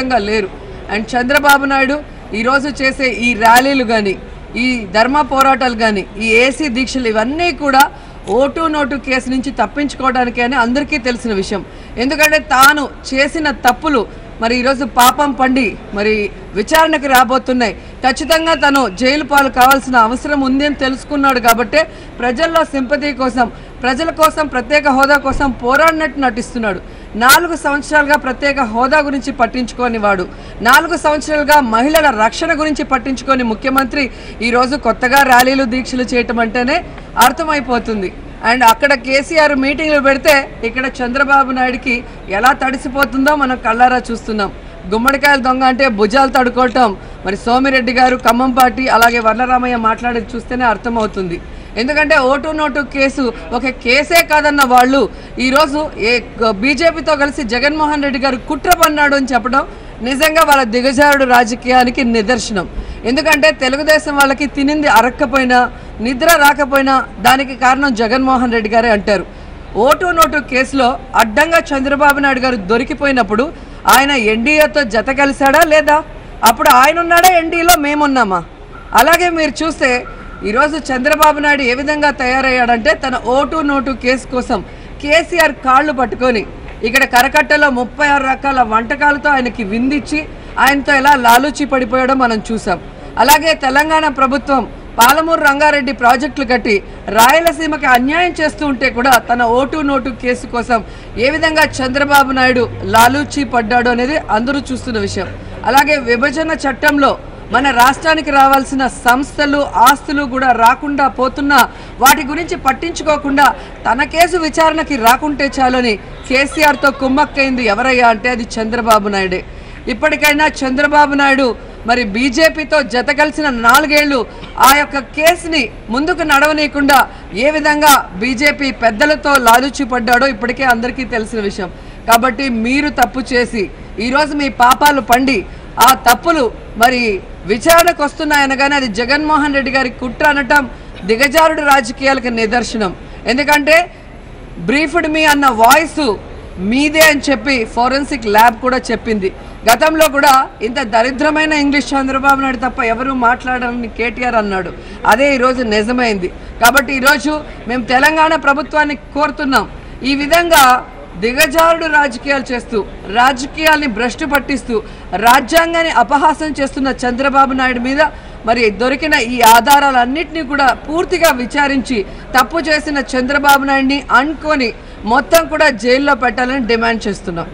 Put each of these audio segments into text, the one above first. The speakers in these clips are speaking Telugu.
సురక్షితంగా లేరు అండ్ చంద్రబాబు నాయుడు ఈరోజు చేసే ఈ ర్యాలీలు కానీ ఈ ధర్మ పోరాటాలు కానీ ఈ ఏసీ దీక్షలు ఇవన్నీ కూడా ఓటు నోటు కేసు నుంచి తప్పించుకోవడానికి అని అందరికీ తెలిసిన విషయం ఎందుకంటే తాను చేసిన తప్పులు మరి ఈరోజు పాపం పండి మరి విచారణకు రాబోతున్నాయి ఖచ్చితంగా తను జైలు పాలు కావాల్సిన అవసరం ఉంది అని తెలుసుకున్నాడు కాబట్టే ప్రజల్లో సింపతి కోసం ప్రజల కోసం ప్రత్యేక హోదా కోసం పోరాడినట్టు నటిస్తున్నాడు నాలుగు సంవత్సరాలుగా ప్రత్యేక హోదా గురించి పట్టించుకోని వాడు నాలుగు సంవత్సరాలుగా మహిళల రక్షణ గురించి పట్టించుకోని ముఖ్యమంత్రి ఈరోజు కొత్తగా ర్యాలీలు దీక్షలు చేయటం అంటేనే అర్థమైపోతుంది అండ్ అక్కడ కేసీఆర్ మీటింగ్లు పెడితే ఇక్కడ చంద్రబాబు నాయుడికి ఎలా తడిసిపోతుందో మనం కళ్ళారా చూస్తున్నాం గుమ్మడికాయల దొంగ అంటే భుజాలు తడుకోవటం మరి సోమిరెడ్డి గారు ఖమ్మం పార్టీ అలాగే వర్ణరామయ్య మాట్లాడేది చూస్తేనే అర్థమవుతుంది ఎందుకంటే ఓటు నోటు కేసు ఒక కేసే కాదన్న వాళ్ళు ఈరోజు ఏ బీజేపీతో కలిసి జగన్మోహన్ రెడ్డి గారు కుట్ర పన్నాడు అని చెప్పడం నిజంగా వాళ్ళ దిగజారుడు రాజకీయానికి నిదర్శనం ఎందుకంటే తెలుగుదేశం వాళ్ళకి తినింది అరక్కపోయినా నిద్ర రాకపోయినా దానికి కారణం జగన్మోహన్ రెడ్డి గారే అంటారు ఓటు నోటు కేసులో అడ్డంగా చంద్రబాబు నాయుడు గారు దొరికిపోయినప్పుడు ఆయన ఎన్డీఏతో జత కలిశాడా లేదా అప్పుడు ఆయన ఉన్నాడా ఎన్డీఏలో మేమున్నామా అలాగే మీరు చూస్తే ఈరోజు చంద్రబాబు నాయుడు ఏ విధంగా తయారయ్యాడంటే తన ఓటు నోటు కేసు కోసం కేసీఆర్ కాళ్ళు పట్టుకొని ఇక్కడ కరకట్టలో ముప్పై ఆరు రకాల వంటకాలతో ఆయనకి విందిచ్చి ఆయనతో ఎలా లాలూచి పడిపోయాడో మనం చూసాం అలాగే తెలంగాణ ప్రభుత్వం పాలమూరు రంగారెడ్డి ప్రాజెక్టులు కట్టి రాయలసీమకి అన్యాయం చేస్తూ ఉంటే కూడా తన ఓటు నోటు కేసు కోసం ఏ విధంగా చంద్రబాబు నాయుడు లాలూచి పడ్డాడు అనేది అందరూ చూస్తున్న విషయం అలాగే విభజన చట్టంలో మన రాష్ట్రానికి రావాల్సిన సంస్థలు ఆస్తులు కూడా రాకుండా పోతున్నా వాటి గురించి పట్టించుకోకుండా తన కేసు విచారణకి రాకుంటే చాలని కేసీఆర్తో కుమ్మక్కైంది ఎవరయ్యా అంటే అది చంద్రబాబు నాయుడే ఇప్పటికైనా చంద్రబాబు నాయుడు మరి బీజేపీతో జత కలిసిన నాలుగేళ్లు ఆ యొక్క కేసుని ముందుకు నడవనీయకుండా ఏ విధంగా బీజేపీ పెద్దలతో లాలుచి పడ్డాడో ఇప్పటికే అందరికీ తెలిసిన విషయం కాబట్టి మీరు తప్పు చేసి ఈరోజు మీ పాపాలు పండి ఆ తప్పులు మరి విచారణకు వస్తున్నాయనగానే అది జగన్మోహన్ రెడ్డి గారి కుట్ర అనటం దిగజారుడు రాజకీయాలకు నిదర్శనం ఎందుకంటే బ్రీఫ్డ్ మీ అన్న వాయిస్ మీదే అని చెప్పి ఫోరెన్సిక్ ల్యాబ్ కూడా చెప్పింది గతంలో కూడా ఇంత దరిద్రమైన ఇంగ్లీష్ చంద్రబాబు నాయుడు తప్ప ఎవరు మాట్లాడని కేటీఆర్ అన్నాడు అదే ఈరోజు నిజమైంది కాబట్టి ఈరోజు మేము తెలంగాణ ప్రభుత్వాన్ని కోరుతున్నాం ఈ విధంగా దిగజారుడు రాజకీయాలు చేస్తూ రాజకీయాల్ని భ్రష్టు పట్టిస్తూ రాజ్యాంగాన్ని అపహాసం చేస్తున్న చంద్రబాబు నాయుడు మీద మరి దొరికిన ఈ ఆధారాలన్నింటినీ కూడా పూర్తిగా విచారించి తప్పు చేసిన చంద్రబాబు నాయుడిని అనుకొని మొత్తం కూడా జైల్లో పెట్టాలని డిమాండ్ చేస్తున్నాం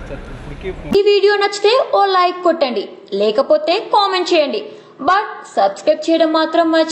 ఈ వీడియో నచ్చితే ఓ లైక్ కొట్టండి లేకపోతే కామెంట్ చేయండి బట్ సబ్స్క్రైబ్ చేయడం మాత్రం మర్చి